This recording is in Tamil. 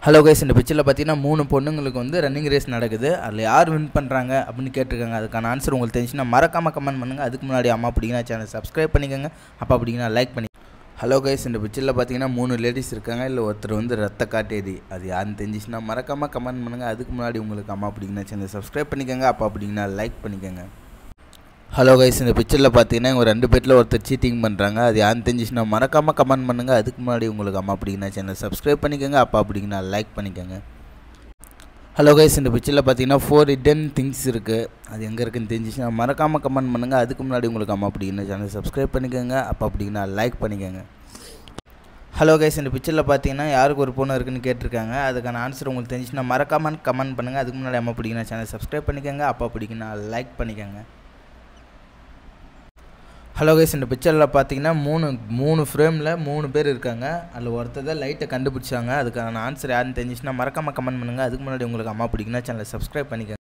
ஹலோ கைஸ் இந்த பிக்சரில் பார்த்தீங்கன்னா மூணு பொண்ணுங்களுக்கு வந்து ரன்னிங் ரேஸ் நடக்குது அதில் யார் வின் பண்ணுறாங்க அப்படின்னு கேட்டிருக்காங்க அதுக்கான ஆன்சர் உங்களுக்கு தெரிஞ்சுன்னா மறக்காமல் கமெண்ட் பண்ணுங்கள் அதுக்கு முன்னாடி அம்மா பிடிங்கன்னா சேனல் சப்ஸ்கிரைப் பண்ணிக்கோங்க அப்பா பிடிங்கன்னா லைக் பண்ணி ஹலோ கைஸ் இந்த பிக்சரில் பார்த்தீங்கன்னா மூணு லேடிஸ் இருக்காங்க இல்லை ஒருத்தர் வந்து ரத்த காட்டேரி அது யாருன்னு தெரிஞ்சிச்சுன்னா மறக்காமல் கமெண்ட் பண்ணுங்கள் அதுக்கு முன்னாடி உங்களுக்கு அம்மா பிடிங்கன்னா சேனல் சப்ஸ்கிரைப் பண்ணிக்கோங்க அப்பா பிடிங்கன்னா லைக் பண்ணிக்கோங்க ஹலோ கைஸ் இந்த பிக்சரில் பார்த்தீங்கன்னா இவங்க ரெண்டு பேரில் ஒருத்தர் சீட்டிங் பண்ணுறாங்க அது யாருன்னு தெரிஞ்சிச்சுன்னா மறக்காமல் கமெண்ட் பண்ணுங்கள் அதுக்கு முன்னாடி உங்களுக்கு அம்மா பிடிக்குன்னா சேனல் சப்ஸ்கிரைப் பண்ணிக்கோங்க அப்பா பிடிக்குன்னா லைக் பண்ணிக்கோங்க ஹலோ கைஸ் இந்த பிக்சரில் பார்த்தீங்கன்னா ஃபோர் ஹிடன் திங்ஸ் இருக்குது அது எங்கே இருக்குன்னு தெரிஞ்சிச்சுன்னா மறக்காமல் கமெண்ட் பண்ணுங்கள் அதுக்கு முன்னாடி உங்களுக்கு அம்மா பிடிக்குன்னா சேனல் சப்ஸ்கிரைப் பண்ணிக்கோங்க அப்பா பிடிக்குன்னா லைக் பண்ணிக்கோங்க ஹலோ கைஸ் இந்த பிக்சரில் பார்த்தீங்கன்னா யாருக்கு ஒரு பொண்ணு இருக்குன்னு கேட்டிருக்காங்க அதுக்கான ஆன்சர் உங்களுக்கு தெரிஞ்சுச்சுன்னா மறக்காமல் கமெண்ட் பண்ணுங்கள் அதுக்கு முன்னாடி அம்மா பிடிக்குன்னா சேனல் சப்ஸ்கிரைப் பண்ணிக்கோங்க அப்பா பிடிக்குன்னா லைக் பண்ணிக்கோங்க ஹலோ கைஸ் இந்த பிக்சரில் பார்த்தீங்கன்னா மூணு மூணு ஃப்ரேமில் மூணு பேர் இருக்காங்க அதில் ஒருத்தர் தான் லைட்டை கண்டுபிடிச்சாங்க அதுக்கான ஆன்சர் யாருன்னு தெரிஞ்சிச்சுன்னா மறக்காமல் கமெண்ட் பண்ணுங்கள் அதுக்கு முன்னாடி உங்களுக்கு அம்மா பிடிக்குன்னா சேனலை சப்ஸ்கிரைப் பண்ணிக்கோங்க